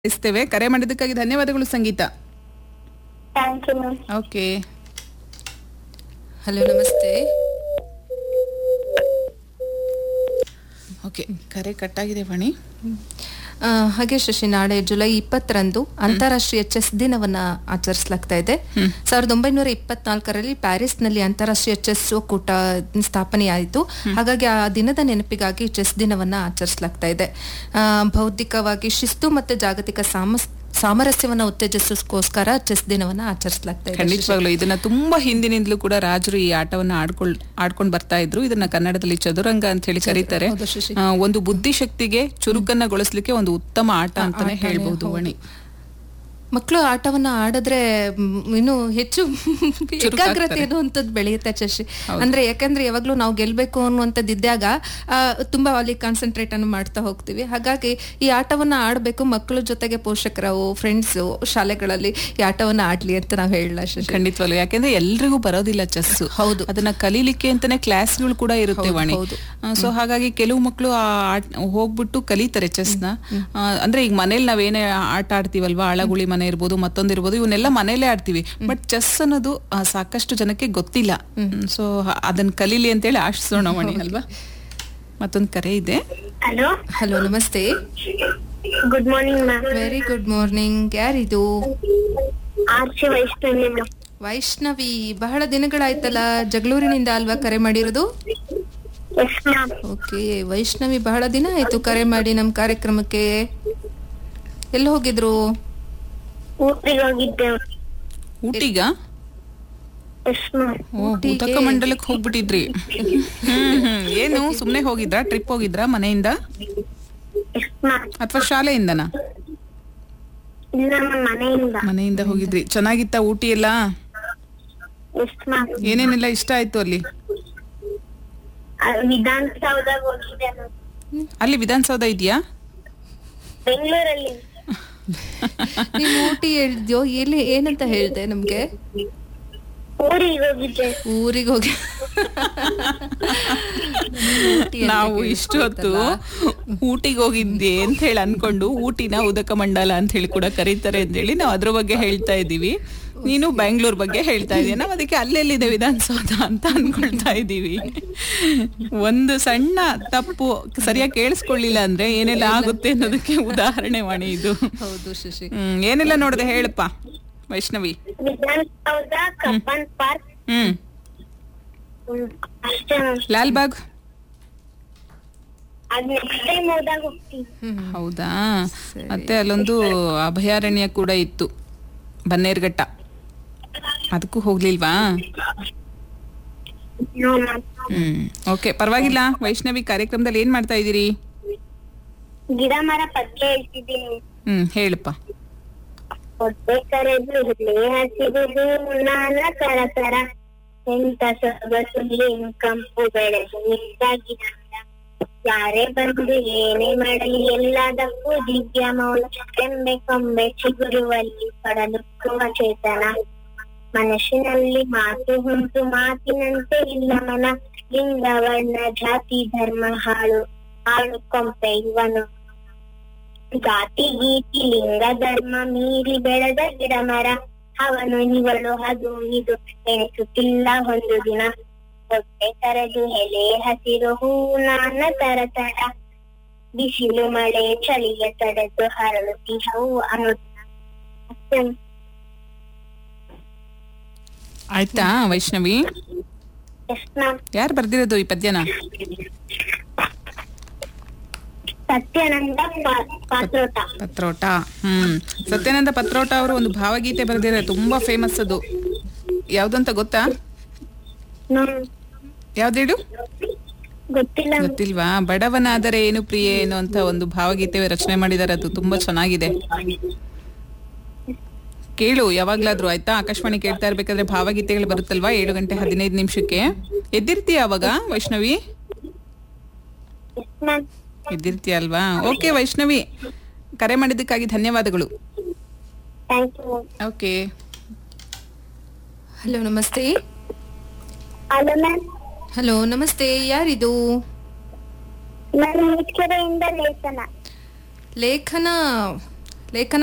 ಇಸ್ತೇವೆ ಕರೆ ಮಾಡಿದ್ದಕ್ಕಾಗಿ ಧನ್ಯವಾದಗಳು Sangeetha thank you ma'am okay hello ನಮಸ್ತೆ ಓಕೆ ಕರೆ ಕಟ್ಟಾಗಿದೆ ವಾಣಿ ಆ, ಹಾಗೆ ಶಶಿ ನಾಳೆ ಜುಲೈ ಇಪ್ಪತ್ತರಂದು ಅಂತಾರಾಷ್ಟ್ರೀಯ ಚೆಸ್ ದಿನವನ್ನ ಆಚರಿಸಲಾಗ್ತಾ ಇದೆ ಸಾವಿರದ ಒಂಬೈನೂರ ಇಪ್ಪತ್ನಾಲ್ಕರಲ್ಲಿ ಪ್ಯಾರಿಸ್ನಲ್ಲಿ ಅಂತಾರಾಷ್ಟ್ರೀಯ ಚೆಸ್ ಒಕ್ಕೂಟ ಸ್ಥಾಪನೆಯಾಯಿತು ಹಾಗಾಗಿ ಆ ದಿನದ ನೆನಪಿಗಾಗಿ ಚೆಸ್ ದಿನವನ್ನ ಆಚರಿಸಲಾಗ್ತಾ ಇದೆ ಆ, ಬೌದ್ಧಿಕವಾಗಿ ಶಿಸ್ತು ಮತ್ತೆ ಜಾಗತಿಕ ಸಾಮಸ್ ಸಾಮರಸ್ಯವನ್ನ ಉತ್ತೇಜಿಸೋಸ್ಕರ ಚೆಸ್ ದಿನವನ್ನ ಆಚರಿಸಲಾಗ್ತಾ ಇದೆ ಖಂಡಿತವಾಗ್ಲು ಇದನ್ನ ತುಂಬಾ ಹಿಂದಿನಿಂದಲೂ ಕೂಡ ರಾಜರು ಈ ಆಟವನ್ನ ಆಡ್ಕೊಳ್ ಆಡ್ಕೊಂಡ್ ಬರ್ತಾ ಇದ್ರು ಇದನ್ನ ಕನ್ನಡದಲ್ಲಿ ಚದುರಂಗ ಅಂತ ಹೇಳಿ ಕರೀತಾರೆ ಹೌದು, ಶಶಿ. ಆ, ಒಂದು ಬುದ್ಧಿಶಕ್ತಿಗೆ ಚುರುಕನ್ನಗೊಳಿಸ್ಲಿಕ್ಕೆ ಒಂದು ಉತ್ತಮ ಆಟ ಅಂತಾನೆ ಆಟನೇ ಹೇಳ್ಬಹುದು ಹೌದು. ವಾಣಿ ಮಕ್ಕಳು ಆಟವನ್ನ ಆಡಿದ್ರೆ ಮ್, ಇನ್ನು ಹೆಚ್ಚು ಚುರುಕಾಗ್ತಾರೆ. ಏಕಾಗ್ರತೆ ಅನ್ನುವಂಥದ್ದು ಬೆಳೆಯುತ್ತೆ ಶಶಿ ಅಂದ್ರೆ ಯಾಕಂದ್ರೆ ಯಾವಾಗ್ಲೂ ನಾವು ಗೆಲ್ಬೇಕು ಅನ್ನುವಂಥದ್ದು ಇದ್ದಾಗ ಆ, ತುಂಬಾ ಅಲ್ಲಿ ಕಾನ್ಸಂಟ್ರೇಟ್ ಅನ್ನು ಮಾಡ್ತಾ ಹೋಗ್ತೀವಿ ಹಾಗಾಗಿ ಈ ಆಟವನ್ನ ಆಡ್ಬೇಕು ಮಕ್ಕಳ ಜೊತೆಗೆ ಪೋಷಕರು ಫ್ರೆಂಡ್ಸ್ ಶಾಲೆಗಳಲ್ಲಿ ಈ ಆಟವನ್ನ ಆಡ್ಲಿ ಅಂತ ನಾವ್ ಹೇಳಲ್ಲ ಶಶಿ ಖಂಡಿತವಾಗ್ಲು ಯಾಕೆಂದ್ರೆ ಎಲ್ರಿಗೂ ಬರೋದಿಲ್ಲ ಚೆಸ್ ಹೌದು. ಅದನ್ನ ಕಲೀಲಿಕ್ಕೆ ಅಂತಾನೆ ಕ್ಲಾಸ್ಗಳು ಕೂಡ ಇರುತ್ತೆ ಹೌದು, ವಾಣಿ ಹೌದು. ಸೊ ಹಾಗಾಗಿ ಕೆಲವು ಮಕ್ಕಳು ಆ ಆಟ ಹೋಗ್ಬಿಟ್ಟು ಕಲಿತಾರೆ ಚೆಸ್ನ ಅಂದ್ರೆ ಈಗ ಮನೇಲಿ ನಾವೇನೇ ಆಟ ಆಡ್ತೀವಲ್ವಾ ಅಳಗುಳಿ ಮನೆ ಇರ್ಬೋದು ಮತ್ತೊಂದಿರ್ಬೋದು ಇವನ್ನೆಲ್ಲ ಮನೇಲೆ ಆಡ್ತೀವಿ ಬಟ್ ಚೆಸ್ ಅನ್ನೋದು ಆ, ಸಾಕಷ್ಟು ಜನಕ್ಕೆ ಗೊತ್ತಿಲ್ಲ ಸೊ ಅದನ್ನ ಕಲೀಲಿ ಅಂತೇಳಿ ಆಶಿಸೋಣ ವಾಣಿ ಅಲ್ವಾ ಮತ್ತೊಂದು ಕರೆ ಇದೆ ಹಲೋ ಹಲೋ ನಮಸ್ತೆ good morning ma'am very good morning ಯಾರಿದು ಆರ್ಸಿ ವೈಷ್ಣವಿ ಮ್ಯಾಮ್ ವೈಷ್ಣವಿ ಬಹಳ ದಿನಗಳಾಯ್ತಲ್ಲ ಜಗಳೂರಿನಿಂದ ಅಲ್ವಾ ಕರೆ ಮಾಡಿರೋದು ಎಸ್ ಮ್ಯಾಮ್ ಓಕೆ ವೈಷ್ಣವಿ ಬಹಳ ದಿನ ಆಯ್ತು ಕರೆ ಮಾಡಿ ನಮ್ಮ ಕಾರ್ಯಕ್ರಮಕ್ಕೆ ಎಲ್ಲಿ ಹೋಗಿದ್ರು ಊರಿಗೆ ಹೋಗಿದ್ದೆ ಊಟಿಗ ಎಸ್ ಮ್ಯಾಮ್ ಓ ಉದಕ ಮಂಡಲಕ್ಕೆ ಹೋಗ್ಬಿಟ್ಟಿದ್ರಿ ಹ್ಮ್ ಹ್ಮ್ ಏನು ಸುಮ್ನೆ ಹೋಗಿದ್ರಾ ಟ್ರಿಪ್ ಹೋಗಿದ್ರಾ ಮನೆಯಿಂದ ಎಸ್ ಮ್ಯಾಮ್ ಅಥವಾ ಶಾಲೆಯಿಂದನಾ ಇಲ್ಲ ಮ್ಯಾಮ್ ಮನೆಯಿಂದ ಮನೆಯಿಂದ ಹೋಗಿದ್ರಿ ಚೆನ್ನಾಗಿತ್ತ ಊಟಿ ಎಲ್ಲ ಎಸ್ ಮ್ಯಾಮ್ ಏನೇನೆಲ್ಲ ಇಷ್ಟ ಆಯ್ತು ಅಲ್ಲಿ ವಿಧಾನಸೌಧಕ್ಕೆ ಹೋಗಿದ್ದೆ ಮ್ಯಾಮ್ ಅಲ್ಲಿ ವಿಧಾನಸೌಧ ಇದೆಯಾ ಬೆಂಗಳೂರಲ್ಲಿ ನೀನ್ ಊಟಿ ಹೇಳಿದ್ಯೋ ಎಲ್ಲಿ ಏನಂತ ಹೇಳ್ದೆ ನಮ್ಗೆ ಊರಿಗೆ ಹೋಗಿದ್ದೆ ಊರಿಗೆ ಹೋಗಿ ಊಟಿ ಅಂತ ನಾವು ಇಷ್ಟು ಹೊತ್ತು ಊಟಿಗೆ ಹೋಗಿದ್ದೆ ಅಂತ ಹೇಳಿ ಅನ್ಕೊಂಡು ಊಟಿನ ಉದಕ ಮಂಡಲ ಅಂತ ಹೇಳಿ ಕೂಡ ಕರೀತಾರೆ ಅಂತ ಹೇಳಿ ನಾವು ಅದ್ರ ಬಗ್ಗೆ ಹೇಳ್ತಾ ಇದೀವಿ ನೀನು ಬ್ಯಾಂಗ್ಳೂರ್ ಬಗ್ಗೆ ಹೇಳ್ತಾ ಇದೀಯ ನಾವು ಅದಕ್ಕೆ ಅಲ್ಲೆಲ್ಲಿದೆ ವಿಧಾನಸೌಧ ಅಂತ ಅನ್ಕೊಳ್ತಾ ಇದೀವಿ ಒಂದು ಸಣ್ಣ ತಪ್ಪು ಸರಿಯಾಗಿ ಕೇಳಿಸ್ಕೊಳ್ಳಿಲ್ಲ ಅಂದ್ರೆ ಏನೆಲ್ಲ ಆಗುತ್ತೆ ಅನ್ನೋದಕ್ಕೆ ಉದಾಹರಣೆ ವಾಣಿ ಇದು ಹೌದು ಶಶಿ ಹ್ಮ್ ಏನೆಲ್ಲ ನೋಡಿದೆ ಹೇಳಪ್ಪ ವೈಷ್ಣವಿ ವಿಧಾನಸೌಧ ಕಬ್ಬನ್ ಪಾರ್ಕ್ ಹ್ಮ್ ಹ್ಮ್, ಅಷ್ಟೇ ಮ್ಯಾಮ್ ಲಾಲ್ಬಾಗ್ ಅದ್ ನೆಕ್ಸ್ಟ್ ಟೈಮ್ ಹೋದಾಗ ಹೋಗ್ತೀನಿ ಹೌದಾ ಮತ್ತೆ ಅಲ್ಲೊಂದು ಅಭಯಾರಣ್ಯ ಕೂಡ ಇತ್ತು ಬನ್ನೇರ್ಘಟ್ಟ ಅದಕ್ಕೂ ಹೋಗ್ಲಿಲ್ವಾ ನೋ ಮ್ಯಾಮ್ ಹ್ಮ್ ಓಕೆ ಪರವಾಗಿಲ್ಲ ವೈಷ್ಣವಿ ಕಾರ್ಯಕ್ರಮದಲ್ಲಿ ಏನ್ ಮಾಡ್ತಾ ಇದ್ದೀರಿ ಗಿಡ ಮರ ಪದ್ಯ ಹೇಳ್ತಿದ್ದೀನಿ ಹ್ಮ್ ಹೇಳಪ್ಪ ಹೊಟ್ಟೆ ಕರೆದು ಹುಳಿ ಹಸಿರುದು ನಾನಾ ತರ ತರ ಎಂತ ಸೊಗಸು ಏನು ಕಂಪು ಬೆಳೆದು ನಿಂತ ಗಿಡ ಯಾರೇ ಬಂದು ಏನೇ ಮಾಡಲಿ ಎಲ್ಲದಕ್ಕೂ ದಿವ್ಯ ಮೌನ ಎಂಬೆ ಕೊಂಬೆ ಚಿಗುರುವಲ್ಲಿ ಪಡಲುಕ್ಕುವ ಚೇತನ ಮನಸ್ಸಿನಲ್ಲಿ ಮಾತು ಉಂಟು ಮಾತಿನಂತೆ ಇಲ್ಲ ಮನ ಲಿಂಗ ವರ್ಣ ಜಾತಿ ಧರ್ಮ ಹಾಳು ಹಾಳು ಕೊಂಪೆ ಇವನು ಜಾತಿ ಗೀತಿ ಲಿಂಗ ಧರ್ಮ ಮೀರಿ ಬೆಳೆದ ಗಿಡ ಮರ ಅವನು ಇವಳು ಅದು ಇದು ಎಣಿಸುತ್ತಿಲ್ಲ ಒಂದು ದಿನ ಹೊಟ್ಟೆ ಕರೆದು ಎಲೆ ಹಸಿರು ಹೂ ನಾನ ತರ ತರ ಬಿಸಿಲು ಮಳೆ ಚಳಿಗೆ ತಡೆದು ಹರಳುತ್ತಿಹವು ಅನ್ನುತ್ತ ಅಷ್ಟೇ. ಆಯ್ತಾ ವೈಷ್ಣವಿ ಎಷ್ಟ್ ಮ್ಯಾಮ್ ಯಾರು ಬರ್ದಿರೋದು ಈ ಪದ್ಯನ ಸತ್ಯಾನಂದ ಪಾ- ಪಾತ್ರೋಟ ಪತ್ರೋಟ ಹ್ಮ್ ಸತ್ಯಾನಂದ ಪತ್ರೋಟ ಅವರು ಒಂದು ಭಾವಗೀತೆ ಬರೆದಿದ್ದಾರೆ ತುಂಬಾ ಫೇಮಸ್ ಅದು ಯಾವ್ದಂತ ಗೊತ್ತಾ ಹ್ಮ್ ಯಾವ್ದೇಳು ಗೊತ್ತಿಲ್ಲ ಗೊತ್ತಿಲ್ವಾ ಬಡವನಾದರೆ ಏನು ಪ್ರಿಯೆ ಏನು ಅಂತ ಒಂದು ಭಾವಗೀತೆ ರಚನೆ ಮಾಡಿದ್ದಾರೆ ಅದು ತುಂಬಾ ಚೆನ್ನಾಗಿದೆ ಕೇಳು ಯಾವಾಗ್ಲಾದ್ರೂ ಆಯ್ತಾ ಆಕಾಶವಾಣಿ ಕೇಳ್ತಾ ಇರ್ಬೇಕಾದ್ರೆ ಭಾವಗೀತೆಗಳು ಬರುತ್ತಲ್ವಾ ಏಳು ಗಂಟೆ ಹದಿನೈದು ನಿಮಿಷಕ್ಕೆ ಎದ್ದಿರ್ತೀಯ ಅವಾಗ ವೈಷ್ಣವಿ ಎಷ್ಟ್ ಮ್ಯಾಮ್ ಎದ್ದಿರ್ತೀಯ ಅಲ್ವಾ ಓಕೆ ವೈಷ್ಣವಿ ಕರೆ ಮಾಡಿದ್ದಕ್ಕಾಗಿ ಧನ್ಯವಾದಗಳು ಥ್ಯಾಂಕ್ ಯು ಓಕೆ ಹಲೋ ನಮಸ್ತೆ ಹಲೋ ಮ್ಯಾಮ್ ಹಲೋ ನಮಸ್ತೆ ಯಾರಿದು ನಾನು ಮುಚ್ಕೆರೆಯಿಂದ ಲೇಖನ ಲೇಖನ ಲೇಖನ